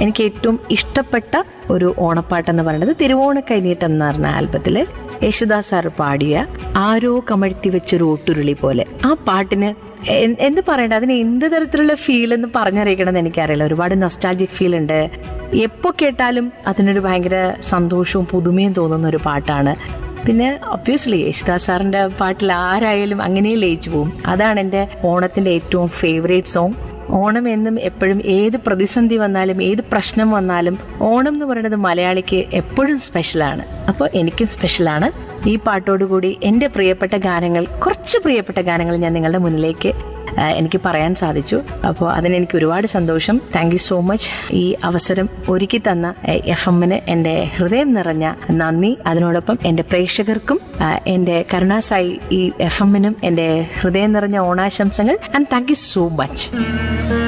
എനിക്ക് ഏറ്റവും ഇഷ്ടപ്പെട്ട ഒരു ഓണപ്പാട്ടെന്ന് പറയുന്നത് തിരുവോണ കൈനീട്ടം എന്ന് പറഞ്ഞ ആൽബത്തില് യേശുദാസ് സാർ പാടിയ ആരോ കമഴ്ത്തി വെച്ചൊരു ഒട്ടുരുളി പോലെ ആ പാട്ടിന് എ- എന്ത് പറയണ്ട അതിന് എന്ത് തരത്തിലുള്ള ഫീൽ എന്ന് പറഞ്ഞറിയിക്കണമെന്ന് എനിക്കറിയില്ല ഒരുപാട് നൊസ്റ്റാൾജിക് ഫീൽ ഉണ്ട് എപ്പോൾ കേട്ടാലും അതിനൊരു ഭയങ്കര സന്തോഷവും പുതുമയും തോന്നുന്ന ഒരു പാട്ടാണ് പിന്നെ ഒബ്വിയസ്ലി യേശുദാസ് സാറിന്റെ പാട്ടിൽ ആരായാലും അങ്ങനെ ലയിച്ചു പോകും അതാണ് എൻ്റെ ഓണത്തിന്റെ ഏറ്റവും ഫേവറേറ്റ് സോങ് ഓണം എന്നും എപ്പോഴും ഏത് പ്രതിസന്ധി വന്നാലും ഏത് പ്രശ്നം വന്നാലും ഓണം എന്ന് പറയുന്നത് മലയാളിക്ക് എപ്പോഴും സ്പെഷ്യലാണ് അപ്പോൾ എനിക്കും സ്പെഷ്യലാണ് ഈ പാട്ടോടുകൂടി എൻ്റെ പ്രിയപ്പെട്ട ഗാനങ്ങൾ കുറച്ച് പ്രിയപ്പെട്ട ഗാനങ്ങൾ ഞാൻ നിങ്ങളുടെ മുന്നിലേക്ക് ആ, എനിക്ക് പറയാൻ സാധിച്ചു അപ്പോൾ അതിന് എനിക്ക് ഒരുപാട് സന്തോഷം താങ്ക് യു സോ മച്ച് ഈ അവസരം ഒരുക്കി തന്ന എഫ് എമ്മിന് എൻ്റെ ഹൃദയം നിറഞ്ഞ നന്ദി അതിനോടൊപ്പം എൻ്റെ പ്രേക്ഷകർക്കും ആ, എൻ്റെ കരുണാസായി ഈ എഫ് എമ്മിനും എൻ്റെ ഹൃദയം നിറഞ്ഞ ഓണാശംസകൾ and thank you so much